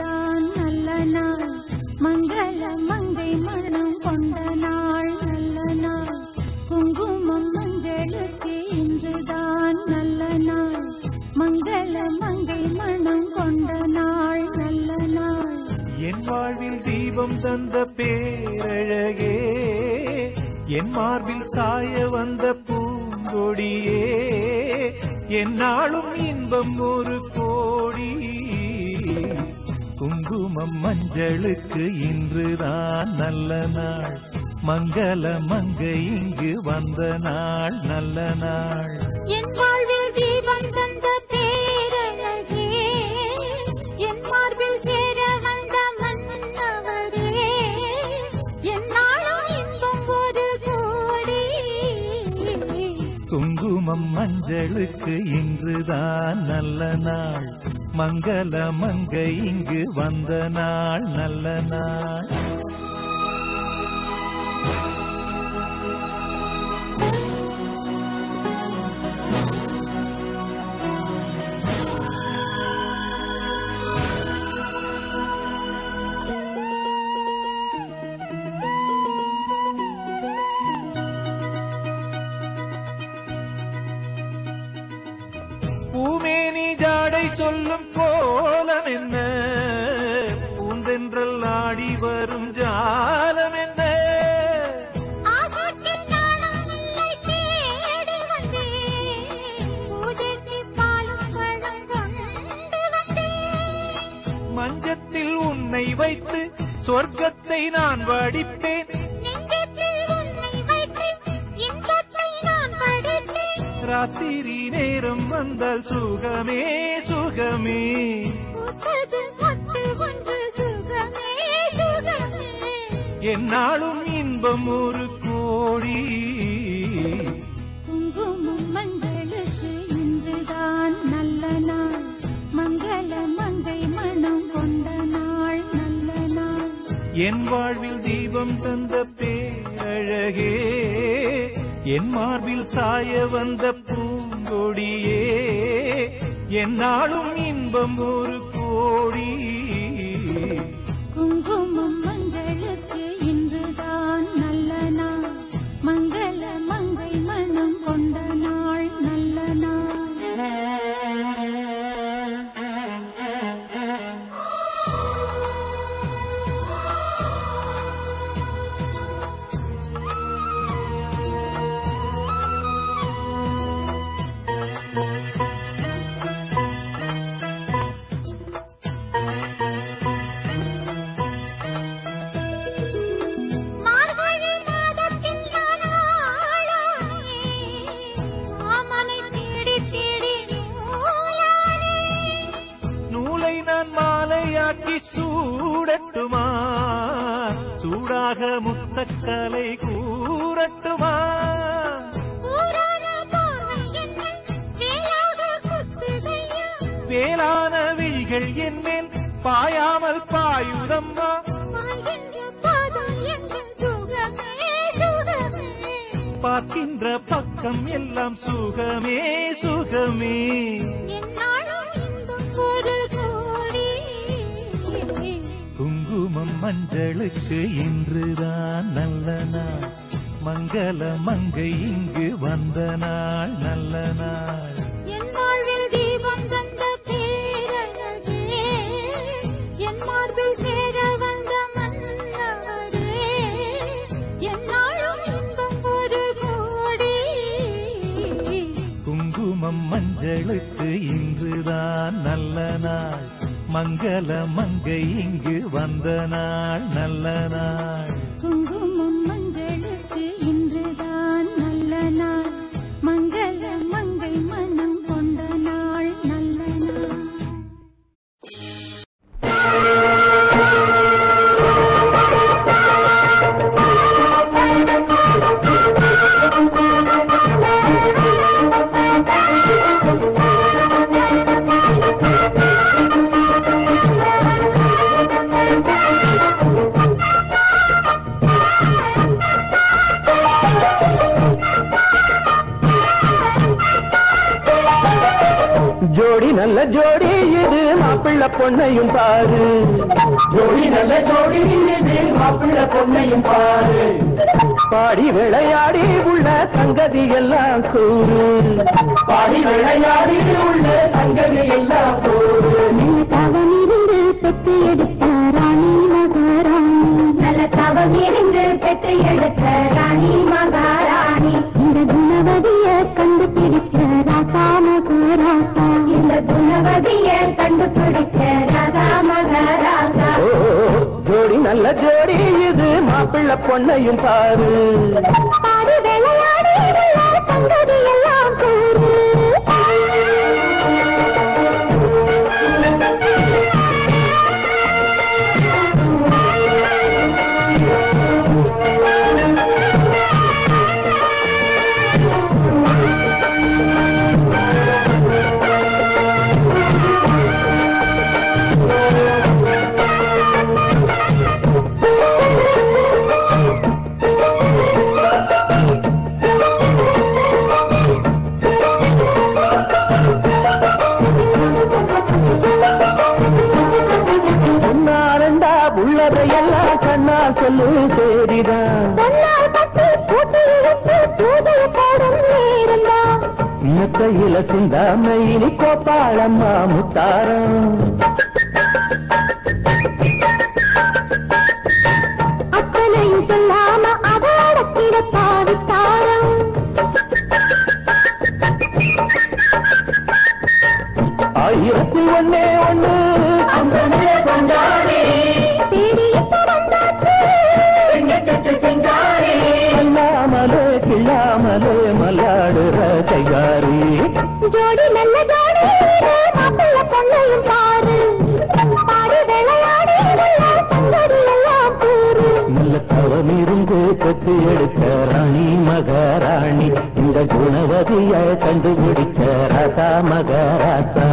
இன்றுதான் நல்ல நாள் மங்கள மங்கை மனம் கொண்ட நாள் நல்ல நாள் குங்குமம் மஞ்சளுக்கு இன்றுதான் நல்ல நாள் மங்கள மங்கை மனம் கொண்ட நாள் நல்ல நாள் என் வாழ்வில் தீபம் தந்த பேரழகே என் மார்பில் சாய வந்த பூங்கொடியே என்னாலும் இன்பம் ஒரு கோடி குங்குமம் மஞ்சளுக்கு இன்றுதான் நல்ல நாள் மங்கள மங்கை இங்கு வந்த நாள் நல்ல நாள் என் வாழ்வில் தீபம் தந்த பேரழகே என் மார்பில் சேர வந்த மன்னவரே என்னாலும் இன்பம் ஒரு கோடி குங்குமம் மஞ்சளுக்கு இன்றுதான் நல்ல நாள் மங்கள மங்கை இங்கு வந்த நாள் நல்ல நாள் பூமேனி ஜாடை சொல்லும் கோலம் என்ன பூந்தென்றல் ஆடி வரும் ஜாலம் என்ன ஆசைக்கு நானும் உன்னை தேடி வந்தேன் பூஜைக்கு பாலும் பழம் கொண்டு வந்தேன் மஞ்சத்தில் உன்னை வைத்து சொர்க்கத்தை நான் வடிப்பேன் நெஞ்சத்தில் உன்னை வைத்து இன்பத்தை நான் படித்தேன் ராத்திரி நேரம் வந்தால் சுகமே சுகமே பூத்தது மொட்டு ஒன்று சுகமே சுகமே என்னாலும் இன்பம் ஒரு கோடி குங்குமம் மங்களுக்கு இன்றுதான் நல்ல நாள் மங்கள மங்கை மனம் கொண்ட நாள் நல்ல நாள் என் வாழ்வில் தீபம் தந்த பேரழகே என் மார்பில் சாய வந்த பூங்கொடியே என்னாலும் இன்பம் ஒரு கோடி குங்குமம் மங்களுக்கு இன்றுதான் நல்ல நாள் மங்கள மங்கை மனம் கொண்ட நாள் நல்ல நாள் மார்கழி மாதத்தில் நான் ஆளானே மாமனை தேடி தேடி நூலானே நூலை நான் மாலையாக்கி சூடட்டுமா சூடாக முத்தக்கலை கூறட்டுமா ஊரான பார்வை என்னை வேலாக குத்துதையா வேளான விழிகள் என்மேல் பாயாமல் பாயுதம்மா வாழ்கின்ற பாதம் எங்கள் சுகமே சுகமே பார்க்கின்ற பக்கம் எல்லாம் சுகமே சுகமே என்னாலும் இன்பம் ஒரு கோடி குங்குமம் மஞ்சளுக்கு இன்றுதான் நல்ல நாள் மங்கள மங்கை இங்கு வந்த நாள் நல்ல நாள் என் வாழ்வில் தீபம் தந்த பேரழகே என் மார்பில் சேர வந்த மன்னவரே என்னாலும் இன்பம் ஒரு கோடி குங்குமம் மஞ்சளுக்கு இன்றுதான் நல்ல நாள் மங்கள மங்கை இங்கு வந்த நாள் நல்ல நாள் குங்குமம் மங்களுக்கு இன்றுதான் நல்ல நாள் மங்கள மங்கை மனம் கொண்ட நாள் நல்ல நாள் ஜோடி நல்ல ஜோடி இது மாப்பிள்ள பொண்ணையும் பாரு ஜோடி நல்ல ஜோடி இது மாப்பிள்ள பொண்ணையும் பாரு பாடி விளையாடி உள்ள சங்கதி எல்லாம் கூறு பாடி விளையாடி உள்ள சங்கதி எல்லாம் கூறு தவமிருந்து பெற்று எடுத்த ராணி மகாராணி நல்ல தவமிருந்து பெற்று எடுத்த ராணி மகாராணி இந்த குணவதிய கண்டுபிடிச்ச ராசா மகாராசா இந்த குணவதிய கண்டுபிடிச்ச ராசா மகாராசா ஓ, ஜோடி நல்ல ஜோடி இது மாப்பிள்ள பொண்ணையும் பாரு பாடி விளையாடி உள்ள சங்கதி எல்லாம் கூறு சொன்னாரண்டா உள்ளதையெல்லாம் கண்ணா சொல்லு சேரிதான் பொன்னால் கட்டி பூட்டி இழுத்து பூஜை போடும் நேரம்தான் மெத்தையில சிந்தாம இனி கோப்பாளம்மா முத்தாரம் அத்தனையும் சொல்லாம அதோட கிடப்பாவித்தாரம் ஆயிரத்தி ஒன்னே ஒண்ணு அந்தமே கொண்டாடி தேடி இப்ப வந்தாச்சு சொல்லாமலே கிள்ளாமலே மல்லாடுற கைகாரி ஜோடி நல்ல ஜோடி இது மாப்பிள்ள பொண்ணையும் பாரு பாடி விளையாடி உள்ள சங்கதி எல்லாம் கூறு நல்ல தவம் இருந்து கொத்து எடுத்த ராணி மகாராணி இந்த குணவதிய கண்டுபிடிச்ச ராசா மகாராசா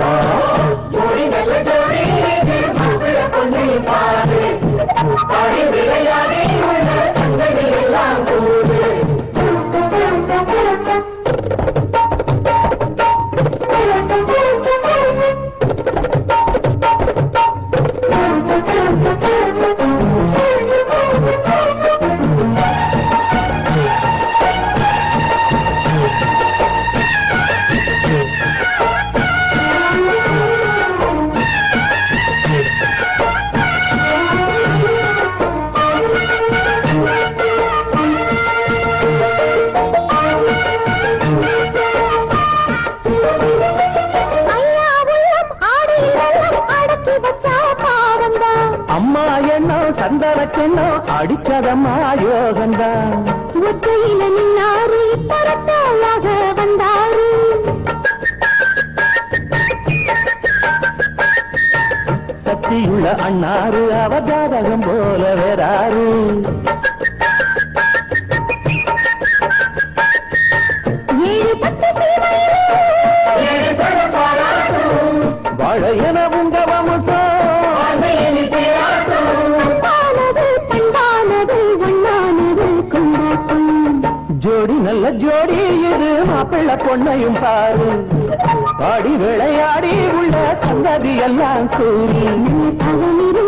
ஐயா உள்ளம் ஆடி உள்ளம் அடக்கி வச்சா பாவம்தான் அம்மா எண்ணம் சந்தனக்கெண்ணம் அடிச்சதம்மா யோகந்தான் ஒத்தையில நின்னாரு பரத்தாளாக வந்தாரு சக்தியுள்ள அண்ணாரு அவஜாதகம் போல வேறாரு ஏழு பத்து வாழ என உங்க அன்பானது பண்பானது ஒண்ணானது கொண்டாட்டம் ஜோடி நல்ல ஜோடி இது மாப்பிள்ள பொண்ணையும் பாரு பாடி விளையாடி உள்ள சங்கதி எல்லாம் கூறி தவமிரு